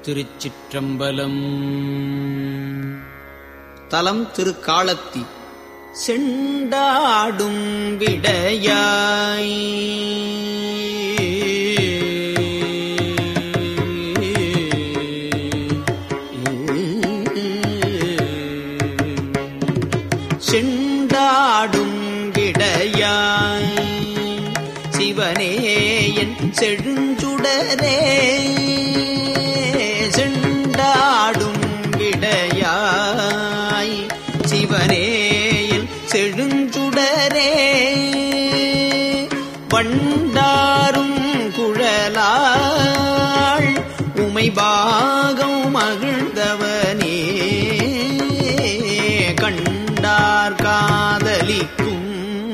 திருச்சிற்றம்பலம் தலம் திருக்காலத்தி செண்டாடும் விடையாய் செண்டாடும் விடையாய் சிவனேயன் செழுஞ்சுடரே செண்டாடும் விடையாய் சிவனேயன் செழுஞ்சுடரே பண்டாரும் குழலாள் உமைபாகம் மகிழ்ந்தவனே கண்டார் காதலிக்கும்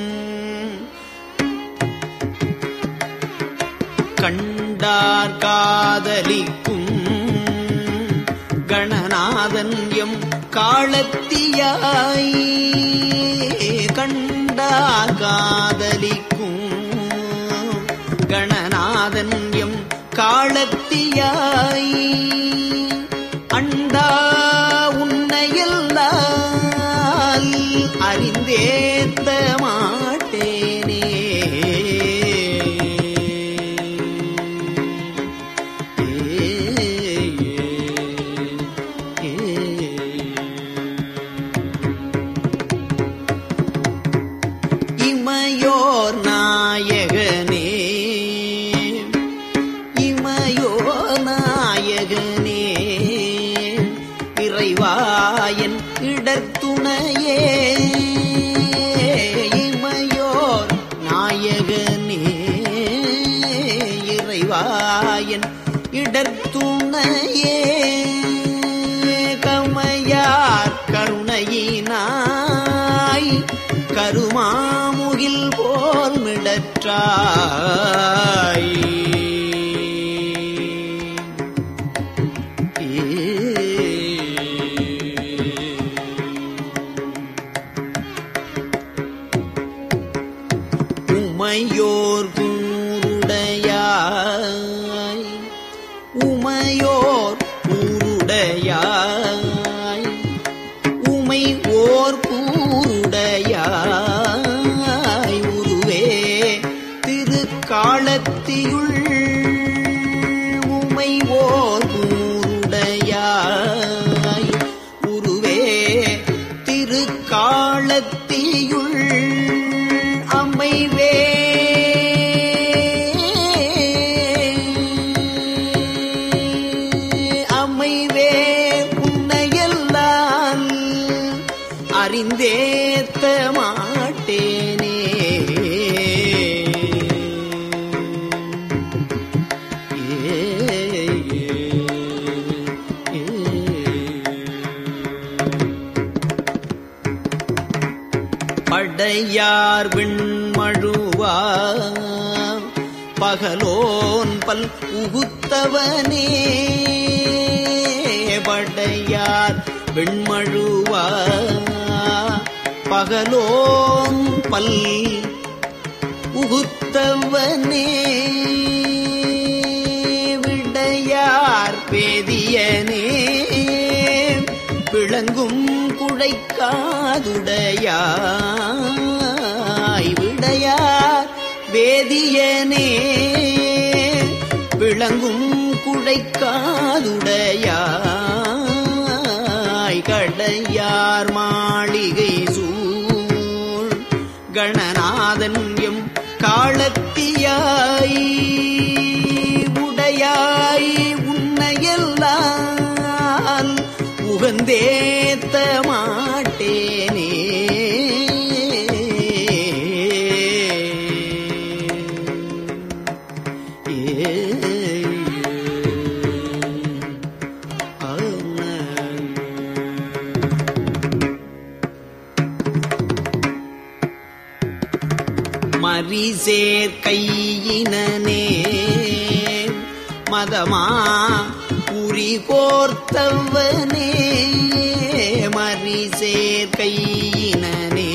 கண்டார் காதலிக்கும் கணநாதன் எம் காலத்தியாய் கண்டார் காதலிக்கும் கணநாதன் எம் காலத்தியாய் அண்டா உன்னையல்லால் அறிந்தேத்த மாட்டேனே இமையோர் நாயகனே இமையோர் நாயகனே இறைவாயன் இடத்துணையே இமையோர் நாயகனே இறைவாயன் இடத்துணையே கமையார் கருணையினாய் கருமாமுகில் போல் மிடற்றாய் உமையோர் கூருடையாய் உமையோர் கூருடையாய் உமை ஓர் கூருடையாய் உருவே திருக்காலத்தியுள் உமை ஓர் கூருடையாய் உருவே திருக்காலத்தியுள் அமைவே அமைவே உன்னையெல்லாம் அறிந்தேத்த மாட்டேனே ஏ, ஏ, படையார் விண்மழுவா பகலோன் பல் உகுத்தவனே படையார் வெண்மழுவா பகலோன் பல் உகுத்தவனே விடையார் பேதியனே விளங்கும் குழைக்காதுடையாய் விடையார் வேதியனே விளங்கும் குழைக்காதுடையாய் கடையார் மாளிகை சூழ் கணநாதன் எம் காலத்தியாய் உடையாய் உன்னையெல்லாம் உகந்தேத்த மாட்டேனே ஏ, ஆ. மரிசேர் கையினனே மதமா உரி கோர்த்தவனே மரிசேர் கையினனே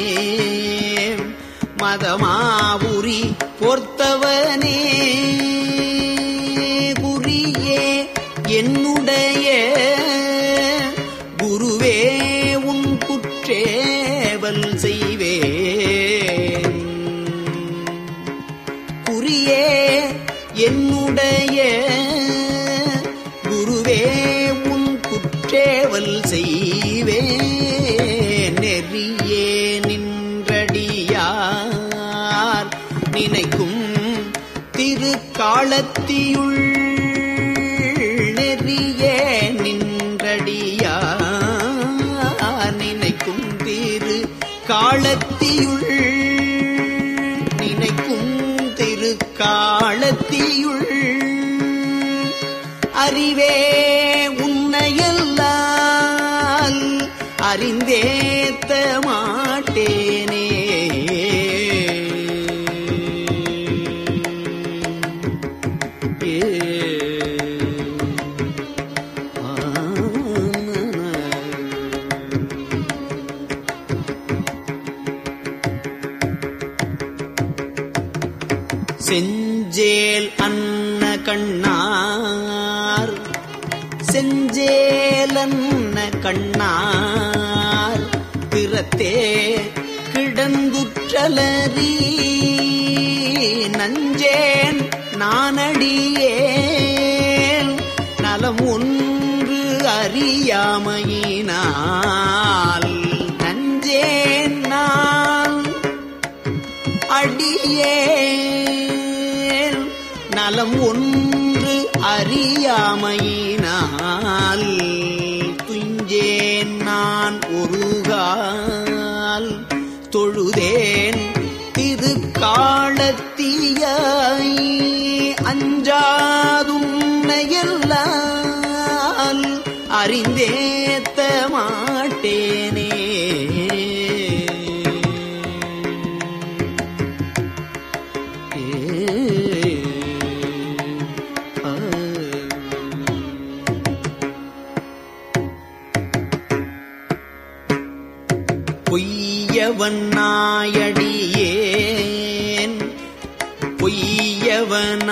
மதமாவுரி பொர்த்தவனே குறியே என்னுடைய என்னுடைய குருவே உன் குற்றேவல் செய்வே நெறியே நின்றடியார் நினைக்கும் திருக்காலத்தியுள் நெறியே நின்றடியார் நினைக்கும் திரு காலத்தியுள் நினைக்கும் திருக்காலத்தியுள் அறிவே உன்னையல்லால் அறிந்தேத்த மாட்டேனே செஞ்சேல் அன்ன கண்ணார் செஞ்சேலன்ன கண்ணார் பிறத்தே கிடந்துற்றலறி நஞ்சேன் நானடியேன் நலம் ஒன்று அறியாமையினால் நஞ்சேன் நான் அடியேன் நலம் ஒன்று அறியாமையினால் துஞ்சேன் நான் ஒருகால் தொழுதேன் திருக்காலத்தியாய் அஞ்சாதுன்னையல்லால் அறிந்தேத்த மாட்டேனே பொய்யவன் நாயடியேன் பொய்யவன்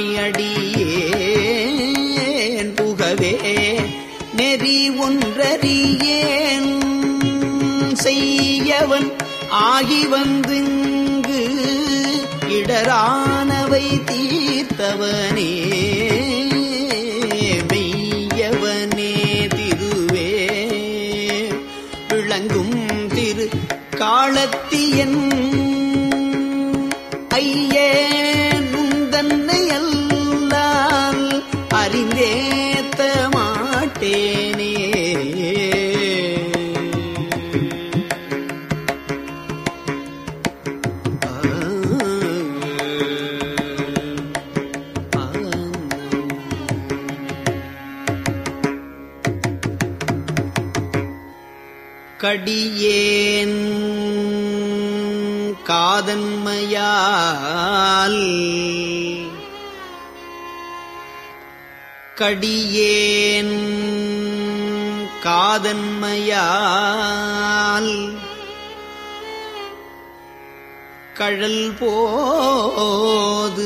நாயடியேன் புகவே நெறி ஒன்றறியேன் செய்யவன் ஆகி வந்துங்கு இடரானவை தீர்த்தவனே மெய்யவனே திருவே விளங்கும் திரு காலத்தியன் ஐயே நுந்தன்னை அல்லால் அறிந்தேத்த மாட்டேனே கடியேன் காதன்மையால் கடியேன் காதன்மையால் கழல் போது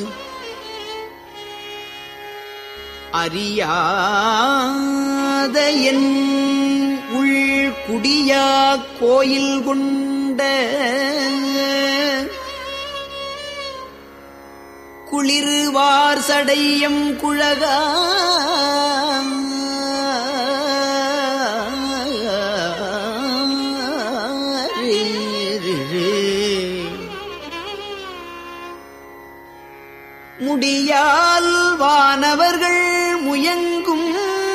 அறியாத என் உள் குடியா கோயில் கொண்ட குளிர்வார் சடையம் குழகா முடியால் வானவர்கள் முயங்கும்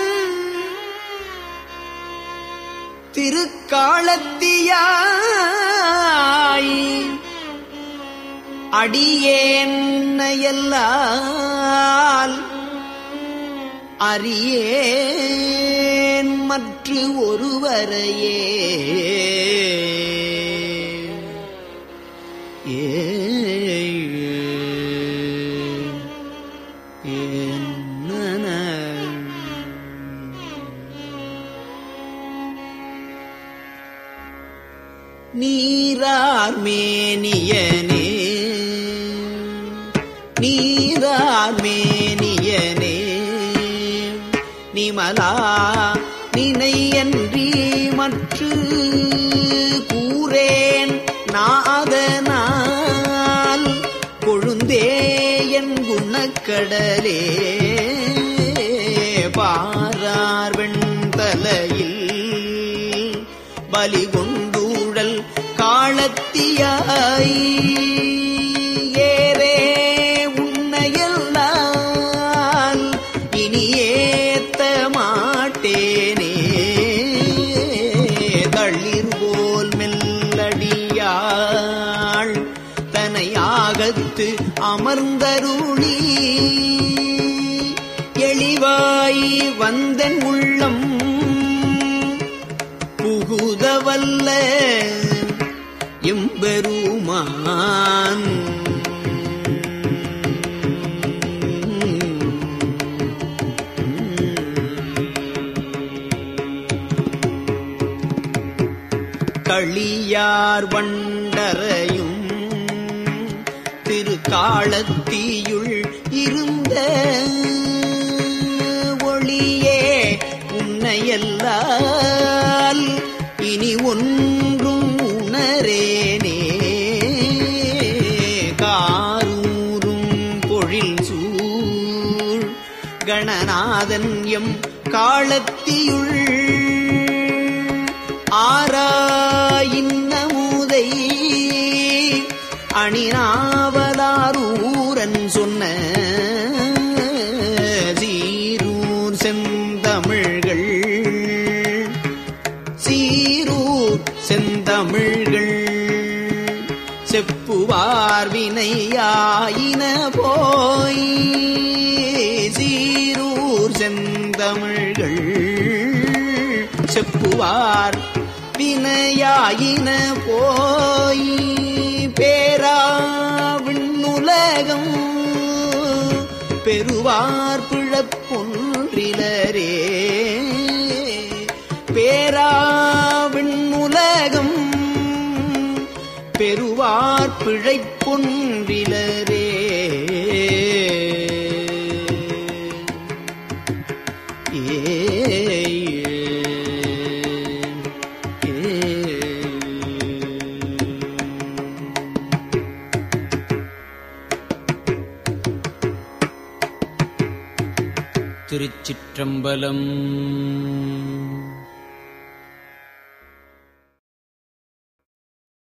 திருக்காலத்தியாய் அடியேன்னையல்லால் அறியேன் மற்ற ஒருவரையே நீரார் மேனியனே நீரார் மேனியனே நிமலா நினையன்றி மற்று கூறேன் நாதனால் கொழுந்தே என் குணக்க கடலே பாரார் வெண்தலையில் பலி கொண்டூழல் காலத்தியாய் ஏரே உன்னையெல்லாம் இனி ஏத்த மாட்டேனே தளிர் போல் மெல்லடியாள் தனையாகத்து அமர்ந்தருளி எளிவாய் வந்தன் உள்ளம் புகுதவல்ல எம்பெருமான் களியார் வண்டரையும் திருக்காலத்தீயுள் இருந்த ஒளியே உன்னையல்லால் இனி ஒன்றும் உணரேனே காரூரும் பொழில் சூழ் கணநாதன் எம் காலத்தியுள் ஆராயின்னமுதை அணிநாவலாரூரன் சொன்ன சீரூர் செந்தமிழ்கள் சீரூர் செந்தமிழ்கள் செப்புவார் வினையாயின போய் சீரூர் செந்தமிழ்கள் செப்புவார் வினையாயின போய் பேரா விண்ணுலகம் பெறுவார் பிழப்பொன்றிலரே பேரா விண்ணுலகம் பெறுவார் பிழைப்பொன்றிலரே திருச்சிற்றம்பலம்